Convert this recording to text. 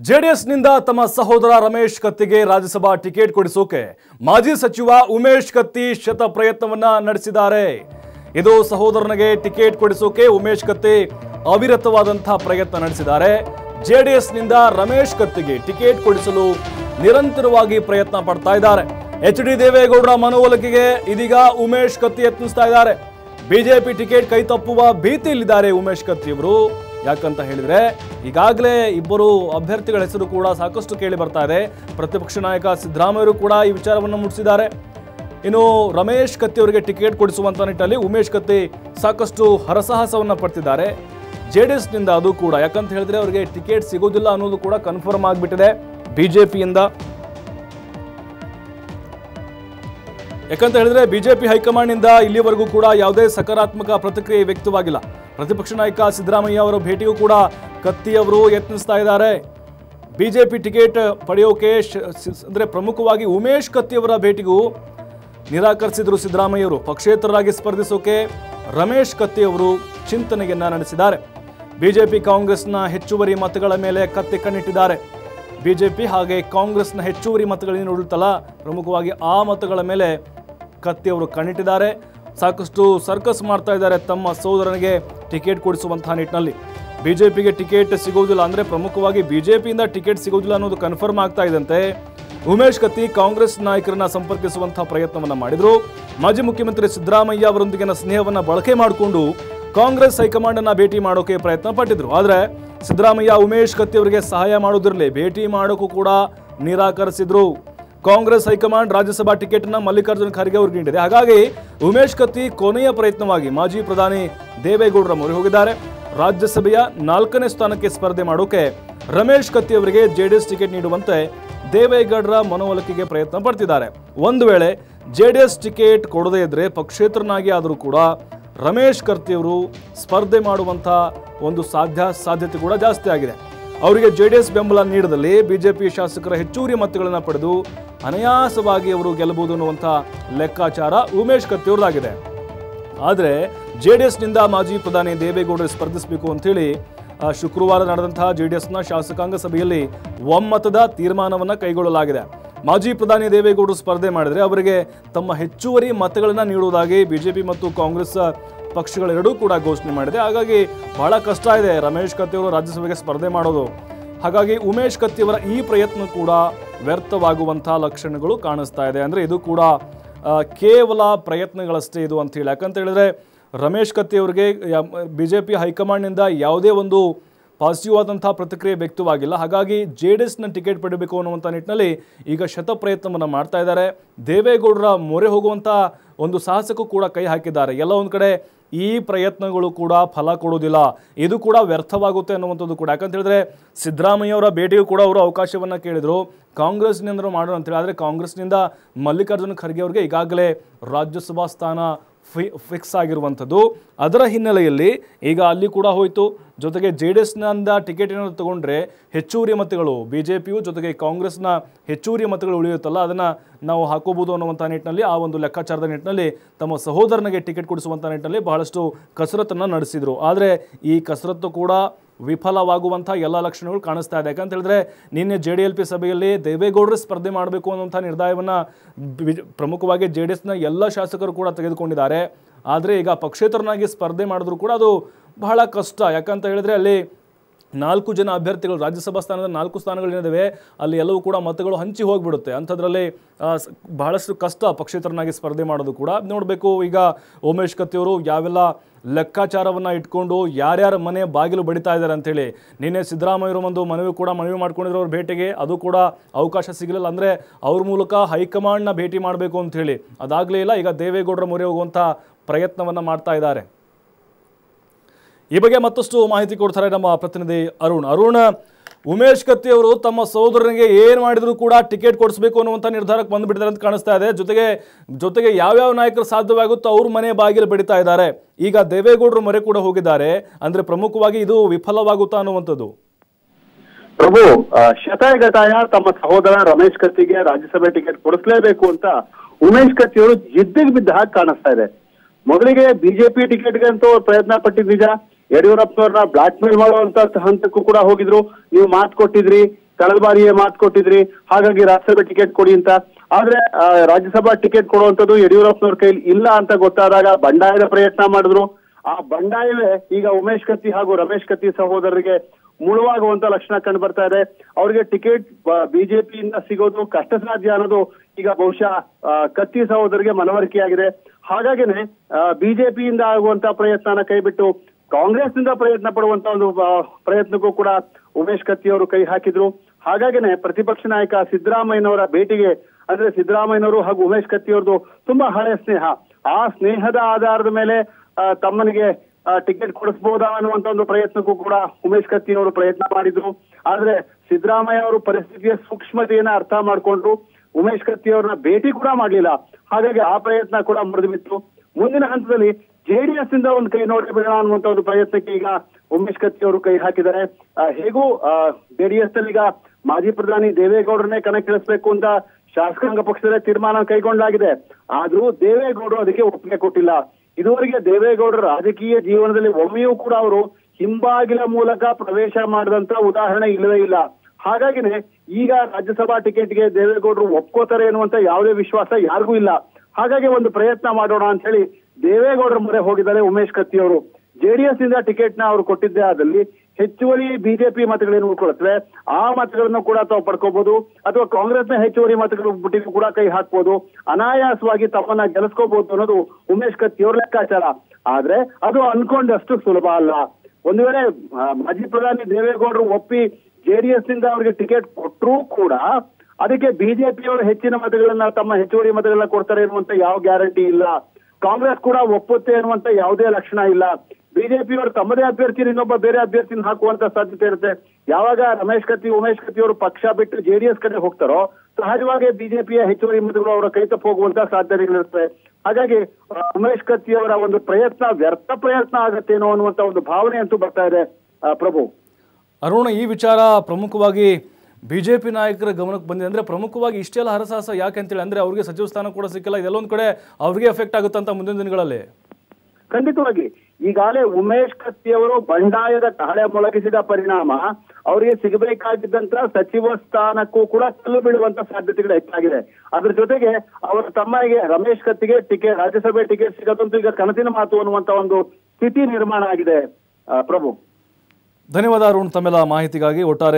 ಜೆಡಿಎಸ್ನಿಂದ ತಮ್ಮ ಸಹೋದರ ರಮೇಶ್ ಕತ್ತಿಗೆ ರಾಜ್ಯಸಭಾ ಟಿಕೆಟ್ ಕೊಡಿಸೋಕೆ ಮಾಜಿ ಸಚಿವ ಉಮೇಶ್ ಕತ್ತಿ ಶತ ಪ್ರಯತ್ನವನ್ನ ನಡೆಸಿದ್ದಾರೆ ಇದು ಸಹೋದರನಿಗೆ ಟಿಕೆಟ್ ಕೊಡಿಸೋಕೆ ಉಮೇಶ್ ಕತ್ತಿ ಅವಿರತವಾದಂತಹ ಪ್ರಯತ್ನ ನಡೆಸಿದ್ದಾರೆ ಜೆಡಿಎಸ್ನಿಂದ ರಮೇಶ್ ಕತ್ತಿಗೆ ಟಿಕೆಟ್ ಕೊಡಿಸಲು ನಿರಂತರವಾಗಿ ಪ್ರಯತ್ನ ಪಡ್ತಾ ಇದ್ದಾರೆ ಎಚ್ ಡಿ ದೇವೇಗೌಡರ ಮನವೊಲಿಕೆಗೆ ಇದೀಗ ಉಮೇಶ್ ಕತ್ತಿ ಯತ್ನಿಸ್ತಾ ಇದ್ದಾರೆ ಬಿಜೆಪಿ ಟಿಕೆಟ್ ಕೈ ತಪ್ಪುವ ಭೀತಿಯಲ್ಲಿದ್ದಾರೆ ಉಮೇಶ್ ಕತ್ತಿ ಅವರು ಯಾಕಂತ ಹೇಳಿದ್ರೆ ಈಗಾಗಲೇ ಇಬ್ಬರು ಅಭ್ಯರ್ಥಿಗಳ ಹೆಸರು ಕೂಡ ಸಾಕಷ್ಟು ಕೇಳಿ ಬರ್ತಾ ಇದೆ ಪ್ರತಿಪಕ್ಷ ನಾಯಕ ಸಿದ್ದರಾಮಯ್ಯರು ಕೂಡ ಈ ವಿಚಾರವನ್ನು ಮುಟ್ಟಿಸಿದ್ದಾರೆ ಇನ್ನು ರಮೇಶ್ ಕತ್ತಿ ಅವರಿಗೆ ಟಿಕೆಟ್ ಕೊಡಿಸುವಂತ ನಿಟ್ಟಲ್ಲಿ ಉಮೇಶ್ ಕತ್ತಿ ಸಾಕಷ್ಟು ಹರಸಾಹಸವನ್ನ ಪಡ್ತಿದ್ದಾರೆ ಜೆ ಡಿ ಎಸ್ನಿಂದ ಅದು ಕೂಡ ಯಾಕಂತ ಹೇಳಿದ್ರೆ ಅವರಿಗೆ ಟಿಕೆಟ್ ಸಿಗೋದಿಲ್ಲ ಅನ್ನೋದು ಕೂಡ ಕನ್ಫರ್ಮ್ ಆಗಿಬಿಟ್ಟಿದೆ ಬಿಜೆಪಿಯಿಂದ ಯಾಕಂತ ಹೇಳಿದ್ರೆ ಬಿಜೆಪಿ ಹೈಕಮಾಂಡ್ನಿಂದ ಇಲ್ಲಿವರೆಗೂ ಕೂಡ ಯಾವುದೇ ಸಕಾರಾತ್ಮಕ ಪ್ರತಿಕ್ರಿಯೆ ವ್ಯಕ್ತವಾಗಿಲ್ಲ ಪ್ರತಿಪಕ್ಷ ನಾಯಕ ಸಿದ್ದರಾಮಯ್ಯ ಅವರ ಭೇಟಿಗೂ ಕೂಡ ಕತ್ತಿ ಅವರು ಯತ್ನಿಸ್ತಾ ಇದ್ದಾರೆ ಬಿಜೆಪಿ ಟಿಕೆಟ್ ಪಡೆಯೋಕೆ ಶ- ಸ- ಅಂದ್ರೆ ಪ್ರಮುಖವಾಗಿ ಉಮೇಶ್ ಕತ್ತಿ ಅವರ ಭೇಟಿಗೂ ನಿರಾಕರಿಸಿದ್ರು ಸಿದ್ದರಾಮಯ್ಯವರು ಪಕ್ಷೇತರರಾಗಿ ಸ್ಪರ್ಧಿಸೋಕೆ ರಮೇಶ್ ಕತ್ತಿ ಅವರು ಚಿಂತನೆಯನ್ನ ನಡೆಸಿದ್ದಾರೆ ಬಿಜೆಪಿ ಕಾಂಗ್ರೆಸ್ನ ಹೆಚ್ಚುವರಿ ಮತಗಳ ಮೇಲೆ ಕತ್ತಿ ಕಣ್ಣಿಟ್ಟಿದ್ದಾರೆ ಬಿಜೆಪಿ ಹಾಗೆ ಕಾಂಗ್ರೆಸ್ನ ಹೆಚ್ಚುವರಿ ಮತಗಳೇನು ಉಳಿತಲ್ಲ ಪ್ರಮುಖವಾಗಿ ಆ ಮತಗಳ ಮೇಲೆ ಕತ್ತಿ ಅವರು ಕಣ್ಣಿಟ್ಟಿದ್ದಾರೆ ಸಾಕಷ್ಟು ಸರ್ಕಸ್ ಮಾಡ್ತಾ ಇದ್ದಾರೆ ತಮ್ಮ ಸೋದರನಿಗೆ ಟಿಕೆಟ್ ಕೊಡಿಸುವಂತಹ ನಿಟ್ಟಿನಲ್ಲಿ ಬಿಜೆಪಿಗೆ ಟಿಕೆಟ್ ಸಿಗುವುದಿಲ್ಲ ಅಂದ್ರೆ ಪ್ರಮುಖವಾಗಿ ಬಿಜೆಪಿಯಿಂದ ಟಿಕೆಟ್ ಸಿಗುವುದಿಲ್ಲ ಅನ್ನೋದು ಕನ್ಫರ್ಮ್ ಆಗ್ತಾ ಇದ್ದಂತೆ ಉಮೇಶ್ ಕತ್ತಿ ಕಾಂಗ್ರೆಸ್ ನಾಯಕರನ್ನ ಸಂಪರ್ಕಿಸುವಂತಹ ಪ್ರಯತ್ನವನ್ನ ಮಾಡಿದ್ರು ಮಾಜಿ ಮುಖ್ಯಮಂತ್ರಿ ಸಿದ್ದರಾಮಯ್ಯ ಅವರೊಂದಿಗಿನ ಸ್ನೇಹವನ್ನ ಬಳಕೆ ಮಾಡಿಕೊಂಡು ಕಾಂಗ್ರೆಸ್ ಹೈಕಮಾಂಡ್ ಅನ್ನ ಭೇಟಿ ಮಾಡೋಕೆ ಪ್ರಯತ್ನ ಪಟ್ಟಿದ್ರು ಆದ್ರೆ ಸಿದ್ದರಾಮಯ್ಯ ಉಮೇಶ್ ಕತ್ತಿ ಅವರಿಗೆ ಸಹಾಯ ಮಾಡೋದಿರಲಿ ಭೇಟಿ ಮಾಡೋಕ್ಕೂ ಕೂಡ ನಿರಾಕರಿಸಿದ್ರು ಕಾಂಗ್ರೆಸ್ ಹೈಕಮಾಂಡ್ ರಾಜ್ಯಸಭಾ ಟಿಕೆಟ್ ಅನ್ನ ಮಲ್ಲಿಕಾರ್ಜುನ ಖರ್ಗೆ ಅವರಿಗೆ ನೀಡಿದೆ ಹಾಗಾಗಿ ಉಮೇಶ್ ಕತ್ತಿ ಕೊನೆಯ ಪ್ರಯತ್ನವಾಗಿ ಮಾಜಿ ಪ್ರಧಾನಿ ದೇವೇಗೌಡರ ಮೊರೆ ಹೋಗಿದ್ದಾರೆ ರಾಜ್ಯಸಭೆಯ ನಾಲ್ಕನೇ ಸ್ಥಾನಕ್ಕೆ ಸ್ಪರ್ಧೆ ಮಾಡೋಕೆ ರಮೇಶ್ ಕತ್ತಿ ಅವರಿಗೆ ಜೆಡಿಎಸ್ ಟಿಕೆಟ್ ನೀಡುವಂತೆ ದೇವೇಗೌಡರ ಮನವೊಲಿಕೆಗೆ ಪ್ರಯತ್ನ ಪಡ್ತಿದ್ದಾರೆ ಒಂದು ವೇಳೆ ಜೆಡಿಎಸ್ ಟಿಕೆಟ್ ಕೊಡದೇ ಇದ್ರೆ ಪಕ್ಷೇತರನಾಗಿ ಆದರೂ ಕೂಡ ರಮೇಶ್ ಕತ್ತಿ ಅವರು ಸ್ಪರ್ಧೆ ಮಾಡುವಂಥ ಒಂದು ಸಾಧ್ಯ ಸಾಧ್ಯತೆ ಕೂಡ ಜಾಸ್ತಿ ಆಗಿದೆ ಅವರಿಗೆ ಜೆಡಿಎಸ್ ಬೆಂಬಲ ನೀಡದಲ್ಲಿ ಬಿಜೆಪಿ ಶಾಸಕರ ಹೆಚ್ಚುವರಿ ಮತಗಳನ್ನು ಪಡೆದು ಅನಾಯಾಸವಾಗಿ ಅವರು ಗೆಲ್ಲಬಹುದು ಅನ್ನುವಂಥ ಲೆಕ್ಕಾಚಾರ ಉಮೇಶ್ ಕತ್ತಿ ಅವರದಾಗಿದೆ ಆದರೆ ಜೆ ಡಿ ಎಸ್ನಿಂದ ಮಾಜಿ ಪ್ರಧಾನಿ ದೇವೇಗೌಡರು ಸ್ಪರ್ಧಿಸಬೇಕು ಅಂತೇಳಿ ಆ, ಶುಕ್ರವಾರ ನಡೆದಂತಹ ಜೆ ಡಿ ಎಸ್ನ ಶಾಸಕಾಂಗ ಸಭೆಯಲ್ಲಿ ಒಮ್ಮತದ ತೀರ್ಮಾನವನ್ನು ಕೈಗೊಳ್ಳಲಾಗಿದೆ ಮಾಜಿ ಪ್ರಧಾನಿ ದೇವೇಗೌಡರು ಸ್ಪರ್ಧೆ ಮಾಡಿದರೆ ಅವರಿಗೆ ತಮ್ಮ ಹೆಚ್ಚುವರಿ ಮತಗಳನ್ನು ನೀಡುವುದಾಗಿ ಬಿಜೆಪಿ ಮತ್ತು ಕಾಂಗ್ರೆಸ್ ಪಕ್ಷಗಳೆರಡೂ ಕೂಡ ಘೋಷಣೆ ಮಾಡಿದೆ ಹಾಗಾಗಿ ಬಹಳ ಕಷ್ಟ ಇದೆ ರಮೇಶ್ ಕತ್ತಿ ಅವರು ರಾಜ್ಯಸಭೆಗೆ ಸ್ಪರ್ಧೆ ಮಾಡೋದು ಹಾಗಾಗಿ ಉಮೇಶ್ ಕತ್ತಿಯವರ ಈ ಪ್ರಯತ್ನ ಕೂಡ ವ್ಯರ್ಥವಾಗುವಂಥ ಲಕ್ಷಣಗಳು ಕಾಣಿಸ್ತಾ ಇದೆ ಅಂದರೆ ಇದು ಕೂಡ ಆ, ಕೇವಲ ಪ್ರಯತ್ನಗಳಷ್ಟೇ ಇದು ಅಂತ ಹೇಳಿ ಯಾಕಂತ ಹೇಳಿದ್ರೆ ರಮೇಶ್ ಕತ್ತಿ ಅವರಿಗೆ ಬಿ ಜೆ ಪಿ ಹೈಕಮಾಂಡ್ನಿಂದ ಯಾವುದೇ ಒಂದು ಪಾಸಿಟಿವ್ ಆದಂಥ ಪ್ರತಿಕ್ರಿಯೆ ವ್ಯಕ್ತವಾಗಿಲ್ಲ ಹಾಗಾಗಿ ಜೆ ಡಿ ಎಸ್ನ ಟಿಕೆಟ್ ಪಡಿಬೇಕು ಅನ್ನುವಂಥ ನಿಟ್ಟಿನಲ್ಲಿ ಈಗ ಶತ ಪ್ರಯತ್ನವನ್ನು ಮಾಡ್ತಾ ಇದ್ದಾರೆ ದೇವೇಗೌಡರ ಮೊರೆ ಹೋಗುವಂಥ ಒಂದು ಸಾಹಸಕ್ಕೂ ಕೂಡ ಕೈ ಹಾಕಿದ್ದಾರೆ ಎಲ್ಲ ಒಂದು ಕಡೆ ಈ ಪ್ರಯತ್ನಗಳು ಕೂಡ ಫಲ ಕೊಡುವುದಿಲ್ಲ ಇದು ಕೂಡ ವ್ಯರ್ಥವಾಗುತ್ತೆ ಅನ್ನುವಂಥದ್ದು ಕೂಡ ಯಾಕಂತ ಹೇಳಿದ್ರೆ ಸಿದ್ದರಾಮಯ್ಯ ಅವರ ಭೇಟಿಗೂ ಕೂಡ ಅವರು ಅವಕಾಶವನ್ನು ಕೇಳಿದರು ಕಾಂಗ್ರೆಸ್ನಿಂದ ಮಾಡೋಣ ಅಂತೇಳಿ ಆದರೆ ಕಾಂಗ್ರೆಸ್ನಿಂದ ಮಲ್ಲಿಕಾರ್ಜುನ ಖರ್ಗೆ ಅವರಿಗೆ ಈಗಾಗಲೇ ರಾಜ್ಯಸಭಾ ಸ್ಥಾನ ಫಿ ಫಿಕ್ಸ್ ಆಗಿರುವಂಥದ್ದು ಅದರ ಹಿನ್ನೆಲೆಯಲ್ಲಿ ಈಗ ಅಲ್ಲಿ ಕೂಡ ಹೋಯಿತು ಜೊತೆಗೆ ಜೆ ಡಿ ಎಸ್ನಿಂದ ಟಿಕೆಟ್ ಏನಾದ್ರು ತಗೊಂಡ್ರೆ ಹೆಚ್ಚುವರಿ ಮತಗಳು ಬಿ ಜೆ ಪಿಯು ಜೊತೆಗೆ ಕಾಂಗ್ರೆಸ್ನ ಹೆಚ್ಚುವರಿ ಮತಗಳು ಉಳಿಯುತ್ತಲ್ಲ ಅದನ್ನು ನಾವು ಹಾಕೋಬಹುದು ಅನ್ನುವಂಥ ನಿಟ್ಟಿನಲ್ಲಿ ಆ ಒಂದು ಲೆಕ್ಕಾಚಾರದ ನಿಟ್ಟಿನಲ್ಲಿ ತಮ್ಮ ಸಹೋದರನಿಗೆ ಟಿಕೆಟ್ ಕೊಡಿಸುವಂಥ ನಿಟ್ಟಿನಲ್ಲಿ ಬಹಳಷ್ಟು ಕಸರತ್ತನ್ನು ನಡೆಸಿದರು ಆದರೆ ಈ ಕಸರತ್ತು ಕೂಡ ವಿಫಲವಾಗುವಂಥ ಎಲ್ಲ ಲಕ್ಷಣಗಳು ಕಾಣಿಸ್ತಾ ಇದೆ ಯಾಕಂತ ಹೇಳಿದ್ರೆ ನಿನ್ನೆ ಜೆ ಡಿ ಎಲ್ ಪಿ ಸಭೆಯಲ್ಲಿ ದೇವೇಗೌಡರು ಸ್ಪರ್ಧೆ ಮಾಡಬೇಕು ಅನ್ನುವಂಥ ನಿರ್ಧಾರವನ್ನು ಬಿ- ಪ್ರಮುಖವಾಗಿ ಜೆ ಡಿ ಎಸ್ನ ಎಲ್ಲ ಶಾಸಕರು ಕೂಡ ತೆಗೆದುಕೊಂಡಿದ್ದಾರೆ ಆದರೆ ಈಗ ಪಕ್ಷೇತರನಾಗಿ ಸ್ಪರ್ಧೆ ಮಾಡಿದ್ರು ಕೂಡ ಅದು ಬಹಳ ಕಷ್ಟ ಯಾಕಂತ ಹೇಳಿದ್ರೆ ಅಲ್ಲಿ ನಾಲ್ಕು ಜನ ಅಭ್ಯರ್ಥಿಗಳು ರಾಜ್ಯಸಭಾ ಸ್ಥಾನದ ನಾಲ್ಕು ಸ್ಥಾನಗಳೇನಿದಾವೆ ಅಲ್ಲಿ ಎಲ್ಲವೂ ಕೂಡ ಮತಗಳು ಹಂಚಿ ಹೋಗ್ಬಿಡುತ್ತೆ ಅಂಥದ್ರಲ್ಲಿ ಆ, ಸ್- ಬಹಳಷ್ಟು ಕಷ್ಟ ಪಕ್ಷೇತರನಾಗಿ ಸ್ಪರ್ಧೆ ಮಾಡೋದು ಕೂಡ ನೋಡಬೇಕು ಈಗ ಉಮೇಶ್ ಕತ್ತಿಯವರು ಯಾವೆಲ್ಲ ಲೆಕ್ಕಾಚಾರವನ್ನು ಇಟ್ಕೊಂಡು ಯಾರ್ಯಾರ ಮನೆ ಬಾಗಿಲು ಬಡಿತಾ ಇದ್ದಾರೆ ಅಂತೇಳಿ ನಿನ್ನೆ ಸಿದ್ದರಾಮಯ್ಯರು ಒಂದು ಮನವಿ ಕೂಡ ಮನವಿ ಮಾಡ್ಕೊಂಡಿದ್ರು ಅವ್ರ ಭೇಟಿಗೆ ಅದು ಕೂಡ ಅವಕಾಶ ಸಿಗಲಿಲ್ಲ ಅಂದರೆ ಅವ್ರ ಮೂಲಕ ಹೈಕಮಾಂಡ್ನ ಭೇಟಿ ಮಾಡಬೇಕು ಅಂತೇಳಿ ಅದಾಗಲೇ ಇಲ್ಲ ಈಗ ದೇವೇಗೌಡರ ಮೊರೆ ಹೋಗುವಂಥ ಪ್ರಯತ್ನವನ್ನು ಮಾಡ್ತಾ ಇದ್ದಾರೆ ಈ ಬಗ್ಗೆ ಮತ್ತಷ್ಟು ಮಾಹಿತಿ ಕೊಡ್ತಾರೆ ನಮ್ಮ ಪ್ರತಿನಿಧಿ ಅರುಣ್ ಅರುಣ್ ಉಮೇಶ್ ಕತ್ತಿ ಅವರು ತಮ್ಮ ಸಹೋದರನಿಗೆ ಏನು ಮಾಡಿದ್ರು ಕೂಡ ಟಿಕೆಟ್ ಕೊಡಿಸ್ಬೇಕು ಅನ್ನುವಂಥ ನಿರ್ಧಾರಕ್ಕೆ ಬಂದುಬಿಟ್ಟಿದ್ದಾರೆ ಅಂತ ಕಾಣಿಸ್ತಾ ಇದೆ ಜೊತೆಗೆ ಜೊತೆಗೆ ಯಾವ್ಯಾವ ನಾಯಕರು ಸಾಧ್ಯವಾಗುತ್ತೋ ಅವ್ರ ಮನೆ ಬಾಗಿಲು ಬಡಿತಾ ಇದ್ದಾರೆ ಈಗ ದೇವೇಗೌಡರು ಮೊರೆ ಕೂಡ ಹೋಗಿದ್ದಾರೆ ಅಂದ್ರೆ ಪ್ರಮುಖವಾಗಿ ಇದು ವಿಫಲವಾಗುತ್ತಾ ಅನ್ನುವಂಥದ್ದು ಪ್ರಭು ಆ, ಶತಾಯಗತಾಯ ತಮ್ಮ ಸಹೋದರ ರಮೇಶ್ ಕತ್ತಿಗೆ ರಾಜ್ಯಸಭೆ ಟಿಕೆಟ್ ಕೊಡಿಸ್ಲೇಬೇಕು ಅಂತ ಉಮೇಶ್ ಕತ್ತಿ ಅವರು ಜಿದ್ದಿಗೆ ಬಿದ್ದ ಹಾಗೆ ಕಾಣಿಸ್ತಾ ಇದೆ ಮೊದಲಿಗೆ ಬಿಜೆಪಿ ಟಿಕೆಟ್ಗೆ ಅಂತೂ ಅವ್ರು ಪ್ರಯತ್ನ ಪಟ್ಟಿದ್ ನಿಜ ಯಡಿಯೂರಪ್ಪನವ್ರನ್ನ ಬ್ಲಾಕ್ ಮೇಲ್ ಮಾಡುವಂತ ಹಂತಕ್ಕೂ ಕೂಡ ಹೋಗಿದ್ರು ನೀವು ಮಾತು ಕೊಟ್ಟಿದ್ರಿ ಕಳೆದ ಬಾರಿಯೇ ಮಾತು ಕೊಟ್ಟಿದ್ರಿ ಹಾಗಾಗಿ ರಾಜ್ಯಸಭೆ ಟಿಕೆಟ್ ಕೊಡಿ ಅಂತ ಆದ್ರೆ ಆ, ರಾಜ್ಯಸಭಾ ಟಿಕೆಟ್ ಕೊಡುವಂತದ್ದು ಯಡಿಯೂರಪ್ಪನವ್ರ ಕೈಲಿ ಇಲ್ಲ ಅಂತ ಗೊತ್ತಾದಾಗ ಬಂಡಾಯದ ಪ್ರಯತ್ನ ಮಾಡಿದ್ರು ಆ ಬಂಡಾಯವೇ ಈಗ ಉಮೇಶ್ ಕತ್ತಿ ಹಾಗೂ ರಮೇಶ್ ಕತ್ತಿ ಸಹೋದರರಿಗೆ ಮುಳುವಾಗುವಂತ ಲಕ್ಷಣ ಕಂಡು ಬರ್ತಾ ಇದೆ ಅವರಿಗೆ ಟಿಕೆಟ್ ಬಿಜೆಪಿಯಿಂದ ಸಿಗೋದು ಕಷ್ಟ ಸಾಧ್ಯ ಅನ್ನೋದು ಈಗ ಬಹುಶಃ ಆ, ಕತ್ತಿ ಸಹೋದರಿಗೆ ಮನವರಿಕೆಯಾಗಿದೆ ಹಾಗಾಗಿನೇ ಬಿಜೆಪಿಯಿಂದ ಆಗುವಂತ ಪ್ರಯತ್ನನ ಕೈಬಿಟ್ಟು ಕಾಂಗ್ರೆಸ್ನಿಂದ ಪ್ರಯತ್ನ ಪಡುವಂತ ಒಂದು ಆ, ಪ್ರಯತ್ನಕ್ಕೂ ಕೂಡ ಉಮೇಶ್ ಕತ್ತಿ ಅವರು ಕೈ ಹಾಕಿದ್ರು ಹಾಗಾಗಿನೇ ಪ್ರತಿಪಕ್ಷ ನಾಯಕ ಸಿದ್ದರಾಮಯ್ಯನವರ ಭೇಟಿಗೆ ಅಂದ್ರೆ ಸಿದ್ದರಾಮಯ್ಯನವರು ಹಾಗೂ ಉಮೇಶ್ ಕತ್ತಿ ಅವ್ರದ್ದು ತುಂಬಾ ಹಳೆಯ ಸ್ನೇಹ ಆ ಸ್ನೇಹದ ಆಧಾರದ ಮೇಲೆ ಆ, ತಮ್ಮನಿಗೆ ಟಿಕೆಟ್ ಕೊಡಿಸಬಹುದಾ ಅನ್ನುವಂತ ಒಂದು ಪ್ರಯತ್ನಕ್ಕೂ ಕೂಡ ಉಮೇಶ್ ಕತ್ತಿ ಅವರು ಪ್ರಯತ್ನ ಮಾಡಿದ್ರು ಆದ್ರೆ ಸಿದ್ದರಾಮಯ್ಯ ಅವರು ಪರಿಸ್ಥಿತಿಯ ಸೂಕ್ಷ್ಮತೆಯನ್ನ ಅರ್ಥ ಮಾಡ್ಕೊಂಡ್ರು ಉಮೇಶ್ ಕತ್ತಿ ಅವ್ರನ್ನ ಭೇಟಿ ಕೂಡ ಮಾಡ್ಲಿಲ್ಲ ಹಾಗಾಗಿ ಆ ಪ್ರಯತ್ನ ಕೂಡ ಮುರಿದು ಬಿತ್ತು ಮುಂದಿನ ಹಂತದಲ್ಲಿ ಜೆಡಿಎಸ್ ಇಂದ ಒಂದು ಕೈ ನೋಡಿ ಬಿಡೋಣ ಅನ್ನುವಂತ ಒಂದು ಪ್ರಯತ್ನಕ್ಕೆ ಈಗ ಉಮೇಶ್ ಕತ್ತಿ ಅವರು ಕೈ ಹಾಕಿದ್ದಾರೆ ಆ, ಹೇಗೂ ಜೆಡಿಎಸ್ ಅಲ್ಲಿ ಈಗ ಮಾಜಿ ಪ್ರಧಾನಿ ದೇವೇಗೌಡರನ್ನೇ ಕಣಕ್ಕಿಳಿಸ್ಬೇಕು ಅಂತ ಶಾಸಕಾಂಗ ಪಕ್ಷದ ತೀರ್ಮಾನ ಕೈಗೊಂಡಾಗಿದೆ ಆದ್ರೂ ದೇವೇಗೌಡರು ಅದಕ್ಕೆ ಒಪ್ಪಿಗೆ ಕೊಟ್ಟಿಲ್ಲ ಇದುವರೆಗೆ ದೇವೇಗೌಡರ ರಾಜಕೀಯ ಜೀವನದಲ್ಲಿ ಒಮ್ಮೆಯೂ ಕೂಡ ಅವರು ಹಿಂಬಾಗಿಲ ಮೂಲಕ ಪ್ರವೇಶ ಮಾಡಿದಂತ ಉದಾಹರಣೆ ಇಲ್ಲವೇ ಇಲ್ಲ ಹಾಗಾಗಿನೇ ಈಗ ರಾಜ್ಯಸಭಾ ಟಿಕೆಟ್ಗೆ ದೇವೇಗೌಡರು ಒಪ್ಕೋತಾರೆ ಎನ್ನುವಂತ ಯಾವುದೇ ವಿಶ್ವಾಸ ಯಾರಿಗೂ ಇಲ್ಲ ಹಾಗಾಗಿ ಒಂದು ಪ್ರಯತ್ನ ಮಾಡೋಣ ಅಂತ ಹೇಳಿ ದೇವೇಗೌಡರ ಮೊರೆ ಹೋಗಿದ್ದಾರೆ ಉಮೇಶ್ ಕತ್ತಿ ಅವರು ಜೆಡಿಎಸ್ ಇಂದ ಟಿಕೆಟ್ ನ ಅವರು ಕೊಟ್ಟಿದ್ದೇ ಆದಲ್ಲಿ ಹೆಚ್ಚುವರಿ ಬಿಜೆಪಿ ಮತಗಳೇನು ಉಳ್ಕೊಳ್ತವೆ ಆ ಮತಗಳನ್ನು ಕೂಡ ತಾವು ಪಡ್ಕೋಬಹುದು ಅಥವಾ ಕಾಂಗ್ರೆಸ್ನ ಹೆಚ್ಚುವರಿ ಮತಗಳು ಬಿಟ್ಟಿಗೂ ಕೂಡ ಕೈ ಹಾಕ್ಬೋದು ಅನಾಯಾಸವಾಗಿ ತಮ್ಮನ್ನ ಗೆಲ್ಲಿಸ್ಕೋಬಹುದು ಅನ್ನೋದು ಉಮೇಶ್ ಕತ್ತಿ ಅವ್ರ ಲೆಕ್ಕಾಚಾರ ಆದ್ರೆ ಅದು ಅನ್ಕೊಂಡಷ್ಟು ಸುಲಭ ಅಲ್ಲ ಒಂದು ವೇಳೆ ಆ, ಮಾಜಿ ಪ್ರಧಾನಿ ದೇವೇಗೌಡರು ಒಪ್ಪಿ ಜೆಡಿಎಸ್ ನಿಂದ ಅವರಿಗೆ ಟಿಕೆಟ್ ಕೊಟ್ಟರೂ ಕೂಡ ಅದಕ್ಕೆ ಬಿಜೆಪಿಯವರು ಹೆಚ್ಚಿನ ಮತಗಳನ್ನ ತಮ್ಮ ಹೆಚ್ಚುವರಿ ಮತಗಳನ್ನ ಕೊಡ್ತಾರೆ ಎನ್ನುವಂತ ಯಾವ ಗ್ಯಾರಂಟಿ ಇಲ್ಲ ಕಾಂಗ್ರೆಸ್ ಕೂಡ ಒಪ್ಪುತ್ತೆ ಅನ್ನುವಂತ ಯಾವುದೇ ಲಕ್ಷಣ ಇಲ್ಲ ಬಿಜೆಪಿಯವರು ತಮ್ಮದೇ ಅಭ್ಯರ್ಥಿ ಇನ್ನೊಬ್ಬ ಬೇರೆ ಅಭ್ಯರ್ಥಿನ ಹಾಕುವಂತ ಸಾಧ್ಯತೆ ಇರುತ್ತೆ ಯಾವಾಗ ರಮೇಶ್ ಕತ್ತಿ ಉಮೇಶ್ ಕತ್ತಿ ಅವರು ಪಕ್ಷ ಬಿಟ್ಟು ಜೆಡಿಎಸ್ ಕಡೆ ಹೋಗ್ತಾರೋ ಸಹಜವಾಗಿ ಬಿಜೆಪಿಯ ಹೆಚ್ಚುವರಿ ಮತಗಳು ಅವರ ಕೈ ತಪ್ಪು ಹೋಗುವಂತ ಸಾಧ್ಯತೆಗಳಿರುತ್ತೆ ಹಾಗಾಗಿ ಆ, ಉಮೇಶ್ ಕತ್ತಿ ಅವರ ಒಂದು ಪ್ರಯತ್ನ ವ್ಯರ್ಥ ಪ್ರಯತ್ನ ಆಗತ್ತೇನೋ ಅನ್ನುವಂತ ಒಂದು ಭಾವನೆ ಅಂತೂ ಬರ್ತಾ ಇದೆ ಆ, ಪ್ರಭು ಅರುಣ ಈ ವಿಚಾರ ಪ್ರಮುಖವಾಗಿ ಬಿಜೆಪಿ ನಾಯಕರ ಗಮನಕ್ಕೆ ಬಂದಿದೆ ಅಂದ್ರೆ ಪ್ರಮುಖವಾಗಿ ಇಷ್ಟೆಲ್ಲ ಹರಸಾಹಸ ಯಾಕೆ ಅಂತೇಳಿ ಅಂದ್ರೆ ಅವ್ರಿಗೆ ಸಚಿವ ಸ್ಥಾನ ಕೂಡ ಸಿಕ್ಕಿಲ್ಲ ಇದೆಲ್ಲೊಂದ್ ಕಡೆ ಅವ್ರಿಗೆ ಎಫೆಕ್ಟ್ ಆಗುತ್ತಂತ ಮುಂದಿನ ದಿನಗಳಲ್ಲಿ ಖಂಡಿತವಾಗಿ ಈಗಾಗಲೇ ಉಮೇಶ್ ಕತ್ತಿ ಅವರು ಬಂಡಾಯದ ಕಹಳೆ ಮೊಳಗಿಸಿದ ಪರಿಣಾಮ ಅವರಿಗೆ ಸಿಗಬೇಕಾಗಿದ್ದಂತ ಸಚಿವ ಸ್ಥಾನಕ್ಕೂ ಕೂಡ ಕಲ್ಲು ಬೀಳುವಂತ ಸಾಧ್ಯತೆಗಳು ಹೆಚ್ಚಾಗಿದೆ ಅದ್ರ ಜೊತೆಗೆ ಅವರ ತಮ್ಮಗೆ ರಮೇಶ್ ಕತ್ತಿಗೆ ಟಿಕೆಟ್ ರಾಜ್ಯಸಭೆ ಟಿಕೆಟ್ ಸಿಗೋದಂತೂ ಈಗ ಕನಸಿನ ಮಾತು ಅನ್ನುವಂತ ಒಂದು ಸ್ಥಿತಿ ನಿರ್ಮಾಣ ಆಗಿದೆ ಆ, ಪ್ರಭು ಧನ್ಯವಾದ ಅರುಣ್ ತಮ್ಮೆಲ್ಲ ಮಾಹಿತಿಗಾಗಿ ಒಟ್ಟಾರೆ